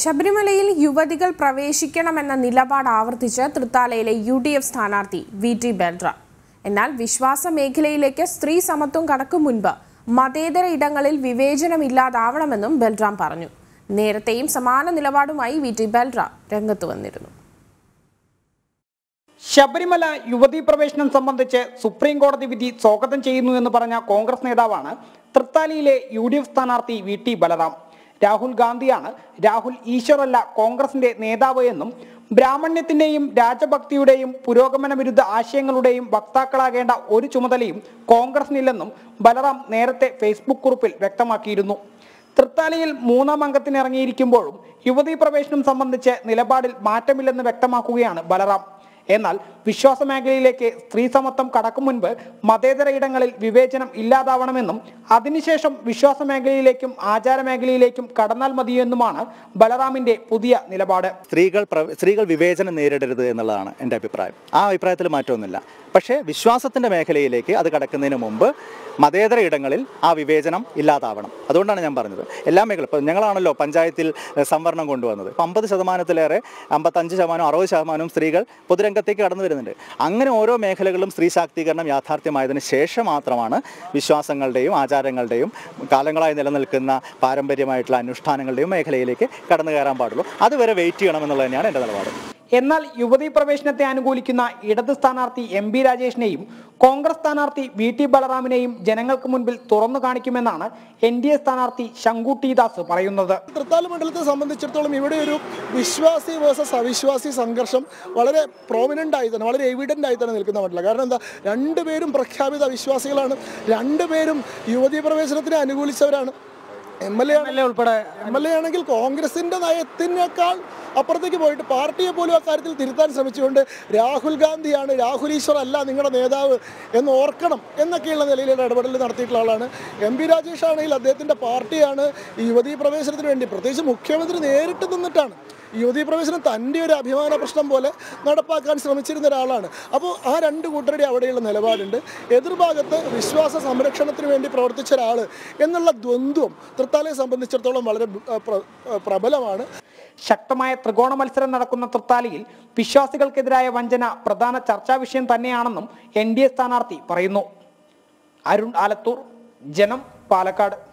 ശബരിമലയിൽ യുവതികൾ പ്രവേശിക്കണമെന്ന നിലപാട് ആവർത്തിച്ച് തൃത്താലയിലെ യു ഡി എഫ് സ്ഥാനാർത്ഥി വി ടി ബൽറാം എന്നാൽ വിശ്വാസ മേഖലയിലേക്ക് സ്ത്രീ സമത്വം കടക്കും മുൻപ് മതേതര ഇടങ്ങളിൽ വിവേചനമില്ലാതാവണമെന്നും ബൽറാം പറഞ്ഞു നേരത്തെയും സമാന നിലപാടുമായി വി ടി ബൽറാം രംഗത്ത് വന്നിരുന്നു ശബരിമല യുവതീ പ്രവേശനം സംബന്ധിച്ച് സുപ്രീം കോടതി വിധി സ്വാഗതം ചെയ്യുന്നു എന്ന് പറഞ്ഞ കോൺഗ്രസ് നേതാവാണ് തൃത്താലിയിലെ യു ഡി എഫ് സ്ഥാനാർത്ഥി വി ടി ബലറാം രാഹുൽ ഗാന്ധിയാണ് രാഹുൽ ഈശ്വറല്ല കോൺഗ്രസിന്റെ നേതാവ് എന്നും ബ്രാഹ്മണ്യത്തിന്റെയും രാജഭക്തിയുടെയും പുരോഗമന വിരുദ്ധ ആശയങ്ങളുടെയും വക്താക്കളാകേണ്ട ഒരു ചുമതലയും കോൺഗ്രസിനില്ലെന്നും ബലറാം നേരത്തെ ഫേസ്ബുക്ക് കുറിപ്പിൽ വ്യക്തമാക്കിയിരുന്നു തൃത്താലയിൽ മൂന്നാം അംഗത്തിന് ഇറങ്ങിയിരിക്കുമ്പോഴും യുവതീ പ്രവേശനം സംബന്ധിച്ച് നിലപാടിൽ മാറ്റമില്ലെന്ന് വ്യക്തമാക്കുകയാണ് ബലറാം എന്നാൽ വിശ്വാസ മേഖലയിലേക്ക് സ്ത്രീ സമത്വം കടക്കും മുൻപ് മതേതര ഇടങ്ങളിൽ വിവേചനം ഇല്ലാതാവണമെന്നും അതിനുശേഷം വിശ്വാസ മേഖലയിലേക്കും ആചാര മേഖലയിലേക്കും കടന്നാൽ മതിയെന്നുമാണ് ബലറാമിന്റെ പുതിയ നിലപാട് സ്ത്രീകൾ പ്രവ- സ്ത്രീകൾ വിവേചനം നേരിടരുത് എന്നുള്ളതാണ് എൻ്റെ അഭിപ്രായം ആ അഭിപ്രായത്തിൽ മാറ്റമൊന്നുമില്ല പക്ഷേ വിശ്വാസത്തിൻ്റെ മേഖലയിലേക്ക് അത് കടക്കുന്നതിന് മുമ്പ് മതേതര ഇടങ്ങളിൽ ആ വിവേചനം ഇല്ലാതാവണം അതുകൊണ്ടാണ് ഞാൻ പറഞ്ഞത് എല്ലാ മേഖല ഇപ്പോൾ ഞങ്ങളാണല്ലോ പഞ്ചായത്തിൽ എഹ്, സംവരണം കൊണ്ടുവന്നത് ഇപ്പം അമ്പത് ശതമാനത്തിലേറെ അമ്പത്തഞ്ച് ശതമാനം അറുപത് ശതമാനവും സ്ത്രീകൾ പൊതുരംഗത്തേക്ക് കടന്നു വരുന്നുണ്ട് അങ്ങനെ ഓരോ മേഖലകളിലും സ്ത്രീ ശാക്തീകരണം യാഥാർത്ഥ്യമായതിനു ശേഷം മാത്രമാണ് വിശ്വാസങ്ങളുടെയും ആചാരങ്ങളുടെയും കാലങ്ങളായി നിലനിൽക്കുന്ന പാരമ്പര്യമായിട്ടുള്ള അനുഷ്ഠാനങ്ങളുടെയും മേഖലയിലേക്ക് കടന്നു കയറാൻ പാടുള്ളൂ അതുവരെ വെയിറ്റ് ചെയ്യണം എന്നുള്ളത് തന്നെയാണ് എൻ്റെ നിലപാട് എന്നാൽ യുവതീ പ്രവേശനത്തെ അനുകൂലിക്കുന്ന ഇടത് സ്ഥാനാർത്ഥി എം ബി രാജേഷിനെയും കോൺഗ്രസ് സ്ഥാനാർത്ഥി വി ടി ബലറാമിനെയും ജനങ്ങൾക്ക് മുൻപിൽ തുറന്നു കാണിക്കുമെന്നാണ് എൻ ഡി എ സ്ഥാനാർത്ഥി ശങ്കു ടി ദാസ് പറയുന്നത് തൃത്താല മണ്ഡലത്തെ സംബന്ധിച്ചിടത്തോളം ഇവിടെ ഒരു വിശ്വാസി വേഴ്സസ് അവിശ്വാസി സംഘർഷം വളരെ പ്രോമിനൻ്റ് ആയി തന്നെ വളരെ എവിഡൻ്റ് ആയി തന്നെ നിൽക്കുന്ന മണ്ഡലം കാരണം എന്താ രണ്ടുപേരും പ്രഖ്യാപിത വിശ്വാസികളാണ് രണ്ടുപേരും യുവതീ പ്രവേശനത്തിനെ അനുകൂലിച്ചവരാണ് എം എൽ എ ഉൾപ്പെടെ എം എൽ എ ആണെങ്കിൽ കോൺഗ്രസിന്റെ നയത്തിനേക്കാൾ അപ്പുറത്തേക്ക് പോയിട്ട് പാർട്ടിയെ പോലും അക്കാര്യത്തിൽ തിരുത്താൻ ശ്രമിച്ചുകൊണ്ട് രാഹുൽ ഗാന്ധിയാണ് രാഹുൽ ഈശ്വർ അല്ല നിങ്ങളുടെ നേതാവ് എന്ന് ഓർക്കണം എന്നൊക്കെയുള്ള നിലയിലുള്ള ഇടപെടൽ നടത്തിയിട്ടുള്ള ആളാണ് എം പി രാജേഷ് ആണെങ്കിൽ അദ്ദേഹത്തിന്റെ പാർട്ടിയാണ് ഈ യുവതീ പ്രവേശനത്തിന് വേണ്ടി പ്രത്യേകിച്ച് മുഖ്യമന്ത്രി നേരിട്ട് നിന്നിട്ടാണ് ഈ യുവതീ പ്രവേശനം തൻ്റെ ഒരു അഭിമാന പ്രശ്നം പോലെ നടപ്പാക്കാൻ ശ്രമിച്ചിരുന്ന ഒരാളാണ് അപ്പോൾ ആ രണ്ട് കൂട്ടരുടെ അവിടെയുള്ള നിലപാടുണ്ട് എതിർഭാഗത്ത് വിശ്വാസ സംരക്ഷണത്തിന് വേണ്ടി പ്രവർത്തിച്ച ഒരാൾ എന്നുള്ള ദ്വന്ദ്വം തൃത്താലയെ സംബന്ധിച്ചിടത്തോളം വളരെ ആ, പ്ര- ആ, പ്രബലമാണ് ശക്തമായ ത്രികോണ മത്സരം നടക്കുന്ന തൃത്താലിയിൽ വിശ്വാസികൾക്കെതിരായ വഞ്ചന പ്രധാന ചർച്ചാ വിഷയം തന്നെയാണെന്നും എൻ ഡി എ സ്ഥാനാർത്ഥി പറയുന്നു അരുൺ ആലത്തൂർ ജനം പാലക്കാട്